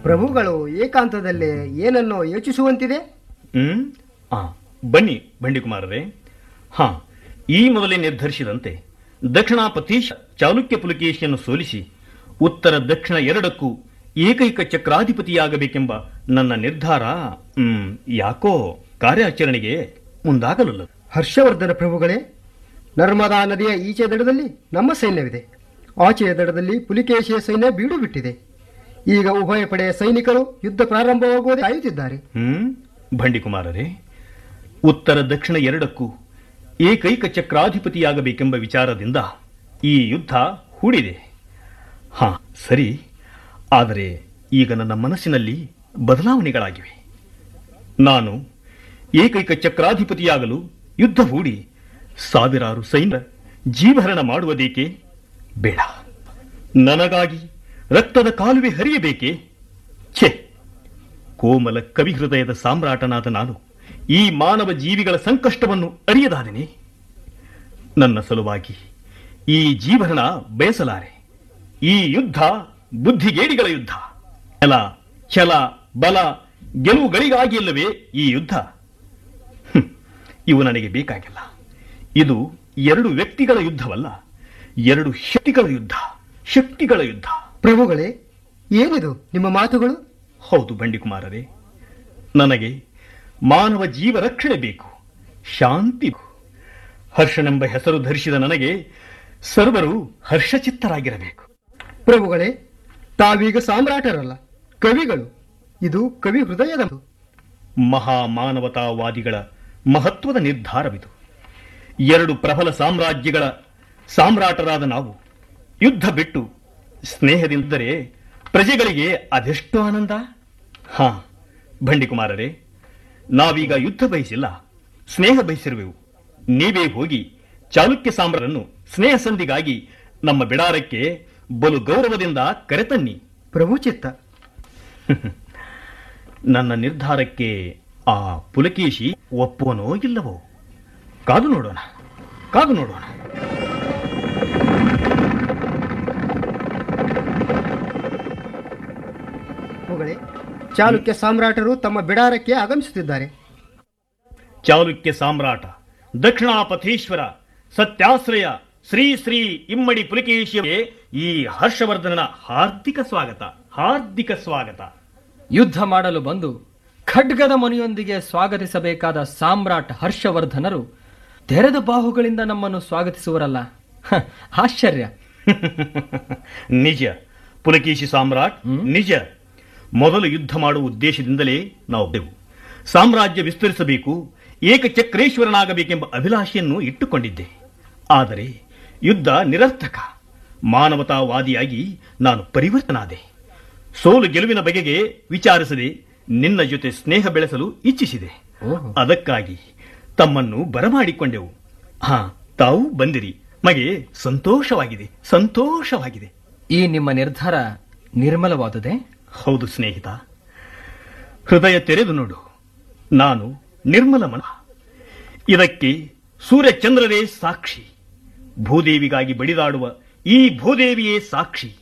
ಪ್ರಭುಗಳು ಏಕಾಂತದಲ್ಲಿ ಏನನ್ನೋ ಯೋಚಿಸುವಂತಿದೆ ಹ್ಮ್ ಆ ಬನ್ನಿ ಬಂಡಿಕುಮಾರರೇ ಹಾ ಈ ಮೊದಲೇ ನಿರ್ಧರಿಸಿದಂತೆ ದಕ್ಷಿಣ ಪತೀಶ ಚಾಲುಕ್ಯ ಪುಲಕೇಶಿಯನ್ನು ಸೋಲಿಸಿ ಉತ್ತರ ದಕ್ಷಿಣ ಎರಡಕ್ಕೂ ಏಕೈಕ ಚಕ್ರಾಧಿಪತಿಯಾಗಬೇಕೆಂಬ ನನ್ನ ನಿರ್ಧಾರ ಹ್ಮ್, ಯಾಕೋ ಕಾರ್ಯಾಚರಣೆಗೆ ಮುಂದಾಗಲಿಲ್ಲ ಹರ್ಷವರ್ಧನ ಪ್ರಭುಗಳೇ ನರ್ಮದಾ ನದಿಯ ಈಚೆ ದಡದಲ್ಲಿ ನಮ್ಮ ಸೈನ್ಯವಿದೆ ಆಚೆಯ ದಡದಲ್ಲಿ ಪುಲಿಕೇಶಿಯ ಸೈನ್ಯ ಬೀಡು ಬಿಟ್ಟಿದೆ ಈಗ ಉಭಯ ಪಡೆಯ ಸೈನಿಕರು ಯುದ್ಧ ಪ್ರಾರಂಭವಾಗುವುದೇ ಕಾಯುತ್ತಿದ್ದಾರೆ ಹ್ಮ್ ಬಂಡಿಕುಮಾರರೇ ಉತ್ತರ ದಕ್ಷಿಣ ಎರಡಕ್ಕೂ ಏಕೈಕ ಚಕ್ರಾಧಿಪತಿಯಾಗಬೇಕೆಂಬ ವಿಚಾರದಿಂದ ಈ ಯುದ್ಧ ಹೂಡಿದೆ ಹಾ ಸರಿ ಆದರೆ ಈಗ ನನ್ನ ಮನಸ್ಸಿನಲ್ಲಿ ಬದಲಾವಣೆಗಳಾಗಿವೆ ನಾನು ಏಕೈಕ ಚಕ್ರಾಧಿಪತಿಯಾಗಲು ಯುದ್ಧ ಹೂಡಿ ಸಾವಿರಾರು ಸೈನ್ಯ ಜೀವಹರಣ ಮಾಡುವುದೇಕೆ ಬೇಡ ನನಗಾಗಿ ರಕ್ತದ ಕಾಲುವೆ ಹರಿಯಬೇಕೆ ಛೆ ಕೋಮಲ ಕವಿ ಹೃದಯದ ಸಾಮ್ರಾಟನಾದ ನಾನು ಈ ಮಾನವ ಜೀವಿಗಳ ಸಂಕಷ್ಟವನ್ನು ಅರಿಯದಾದೆನೆ ನನ್ನ ಸಲುವಾಗಿ ಈ ಜೀವನ ಬಯಸಲಾರೆ ಈ ಯುದ್ಧ ಬುದ್ಧಿಗೇಡಿಗಳ ಯುದ್ಧ ಛಲ ಛಲ ಬಲ ಗೆಲುವುಗಳಿಗಾಗಿ ಇಲ್ಲವೇ ಈ ಯುದ್ಧ ಹ್ಮ್, ಇವು ನನಗೆ ಬೇಕಾಗಿಲ್ಲ ಇದು ಎರಡು ವ್ಯಕ್ತಿಗಳ ಯುದ್ಧವಲ್ಲ ಎರಡು ಶಕ್ತಿಗಳ ಯುದ್ಧ ಶಕ್ತಿಗಳ ಯುದ್ಧ ಪ್ರಭುಗಳೇ ಏನಿದು ನಿಮ್ಮ ಮಾತುಗಳು ಹೌದು ಬಂಡಿಕುಮಾರರೇ ನನಗೆ ಮಾನವ ಜೀವ ರಕ್ಷಣೆ ಬೇಕು ಶಾಂತಿ ಬೇಕು. ಹರ್ಷನೆಂಬ ಹೆಸರು ಧರಿಸಿದ ನನಗೆ ಸರ್ವರು ಹರ್ಷಚಿತ್ತರಾಗಿರಬೇಕು ಪ್ರಭುಗಳೇ ತಾವೀಗ ಸಾಮ್ರಾಟರಲ್ಲ ಕವಿಗಳು ಇದು ಕವಿ ಹೃದಯದ ಮಾತು. ಮಹಾಮಾನವತಾವಾದಿಗಳ ಮಹತ್ವದ ನಿರ್ಧಾರವಿದು ಎರಡು ಪ್ರಬಲ ಸಾಮ್ರಾಜ್ಯಗಳ ಸಾಮ್ರಾಟರಾದ ನಾವು ಯುದ್ಧ ಬಿಟ್ಟು ಸ್ನೇಹದಿಂದರೆ ಪ್ರಜೆಗಳಿಗೆ ಅದೆಷ್ಟು ಆನಂದ ಹಾ ಬಂಡಿಕುಮಾರರೇ ನಾವೀಗ ಯುದ್ಧ ಬಯಸಿಲ್ಲ ಸ್ನೇಹ ಬಯಸಿರುವೆವು ನೀವೇ ಹೋಗಿ ಚಾಲುಕ್ಯ ಸಾಮ್ರಾರನ್ನು ಸ್ನೇಹ ಸಂಧಿಗಾಗಿ ನಮ್ಮ ಬಿಡಾರಕ್ಕೆ ಬಲು ಗೌರವದಿಂದ ಕರೆತನ್ನಿ ಪ್ರಭು ಚಿತ್ತ ನನ್ನ ನಿರ್ಧಾರಕ್ಕೆ ಆ ಪುಲಕೇಶಿ ಒಪ್ಪುವನೋ ಇಲ್ಲವೋ ಕಾದು ನೋಡೋಣ ಕಾದು ನೋಡೋಣ ಪ್ರಭುಗಳೇ ಚಾಲುಕ್ಯ ಸಾಮ್ರಾಟರು ತಮ್ಮ ಬಿಡಾರಕ್ಕೆ ಆಗಮಿಸುತ್ತಿದ್ದಾರೆ ಚಾಲುಕ್ಯ ಸಾಮ್ರಾಟ ದಕ್ಷಿಣಾಪಥೇಶ್ವರ ಸತ್ಯಾಶ್ರಯ ಶ್ರೀ ಶ್ರೀ ಇಮ್ಮಡಿ ಪುಲಕೇಶಿಯವರಿಗೆ ಈ ಹರ್ಷವರ್ಧನನ ಹಾರ್ದಿಕ ಸ್ವಾಗತ ಹಾರ್ದಿಕ ಸ್ವಾಗತ ಯುದ್ಧ ಮಾಡಲು ಬಂದು ಖಡ್ಗದ ಮನೆಯೊಂದಿಗೆ ಸ್ವಾಗತಿಸಬೇಕಾದ ಸಾಮ್ರಾಟ್ ಹರ್ಷವರ್ಧನರು ತೆರೆದ ಬಾಹುಗಳಿಂದ ನಮ್ಮನ್ನು ಸ್ವಾಗತಿಸುವರಲ್ಲ ಹ, ಆಶ್ಚರ್ಯ ನಿಜ ಪುಲಕೇಶಿ ಸಾಮ್ರಾಟ್ ನಿಜ ಮೊದಲು ಯುದ್ಧ ಮಾಡುವ ಉದ್ದೇಶದಿಂದಲೇ ನಾವು ಬೆವು ಸಾಮ್ರಾಜ್ಯ ವಿಸ್ತರಿಸಬೇಕು ಏಕಚಕ್ರೇಶ್ವರನಾಗಬೇಕೆಂಬ ಅಭಿಲಾಷೆಯನ್ನು ಇಟ್ಟುಕೊಂಡಿದ್ದೆ ಆದರೆ ಯುದ್ಧ ನಿರರ್ಥಕ ಮಾನವತಾವಾದಿಯಾಗಿ ನಾನು ಪರಿವರ್ತನಾದೆ ಸೋಲು ಗೆಲುವಿನ ಬಗೆಗೆ ವಿಚಾರಿಸದೆ ನಿನ್ನ ಜೊತೆ ಸ್ನೇಹ ಬೆಳೆಸಲು ಇಚ್ಛಿಸಿದೆ ಓಹೋ. ಅದಕ್ಕಾಗಿ ತಮ್ಮನ್ನು ಬರಮಾಡಿಕೊಂಡೆವು ಹಾ ತಾವು ಬಂದಿರಿ ಮಗೆ ಸಂತೋಷವಾಗಿದೆ ಸಂತೋಷವಾಗಿದೆ ಈ ನಿಮ್ಮ ನಿರ್ಧಾರ ನಿರ್ಮಲವಾದುದೇ ಹೌದು ಸ್ನೇಹಿತ ಹೃದಯ ತೆರೆದು ನೋಡು ನಾನು ನಿರ್ಮಲ ಮನ ಇದಕ್ಕೆ ಸೂರ್ಯಚಂದ್ರರೇ ಸಾಕ್ಷಿ ಭೂದೇವಿಗಾಗಿ ಬಡಿದಾಡುವ ಈ ಭೂದೇವಿಯೇ ಸಾಕ್ಷಿ